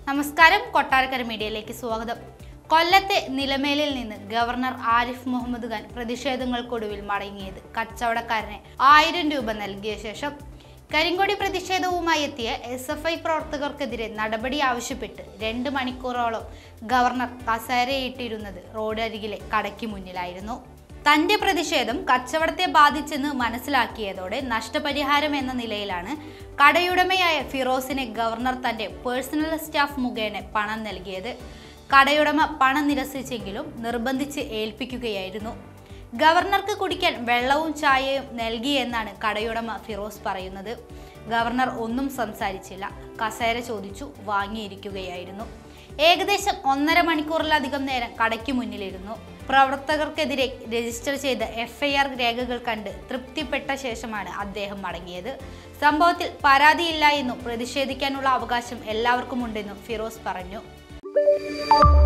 നമസ്കാരം കൊട്ടാരക്കര മീഡിയയിലേക്ക് സ്വാഗതം കൊല്ലത്തെ നിലമേലിൽ നിന്ന് ഗവർണർ ആരിഫ് മുഹമ്മദ് ഖാൻ പ്രതിഷേധങ്ങൾക്കൊടുവിൽ മടങ്ങിയത് കച്ചവടക്കാരന് ആയിരം രൂപ നൽകിയ ശേഷം കരിങ്കൊടി പ്രതിഷേധവുമായി എത്തിയ എസ് എഫ് ഐ പ്രവർത്തകർക്കെതിരെ നടപടി ആവശ്യപ്പെട്ട് രണ്ട് മണിക്കൂറോളം ഗവർണർ കസേരയിട്ടിരുന്നത് റോഡരികിലെ കടയ്ക്ക് മുന്നിലായിരുന്നു തന്റെ പ്രതിഷേധം കച്ചവടത്തെ ബാധിച്ചെന്ന് മനസ്സിലാക്കിയതോടെ നഷ്ടപരിഹാരം എന്ന നിലയിലാണ് കടയുടമയായ ഫിറോസിനെ ഗവർണർ തന്റെ പേഴ്സണൽ സ്റ്റാഫ് മുഖേന പണം നൽകിയത് കടയുടമ പണം നിരസിച്ചെങ്കിലും നിർബന്ധിച്ച് ഏൽപ്പിക്കുകയായിരുന്നു ഗവർണർക്ക് കുടിക്കാൻ വെള്ളവും ചായയും നൽകിയെന്നാണ് കടയുടമ ഫിറോസ് പറയുന്നത് ഗവർണർ ഒന്നും സംസാരിച്ചില്ല കസേര ചോദിച്ചു വാങ്ങിയിരിക്കുകയായിരുന്നു ഏകദേശം ഒന്നര മണിക്കൂറിലധികം നേരം കടയ്ക്ക് മുന്നിലിരുന്നു പ്രവർത്തകർക്കെതിരെ രജിസ്റ്റർ ചെയ്ത എഫ്ഐആർ രേഖകൾ കണ്ട് തൃപ്തിപ്പെട്ട ശേഷമാണ് അദ്ദേഹം മടങ്ങിയത് സംഭവത്തിൽ പരാതിയില്ല എന്നും പ്രതിഷേധിക്കാനുള്ള അവകാശം എല്ലാവർക്കുമുണ്ടെന്നും ഫിറോസ് പറഞ്ഞു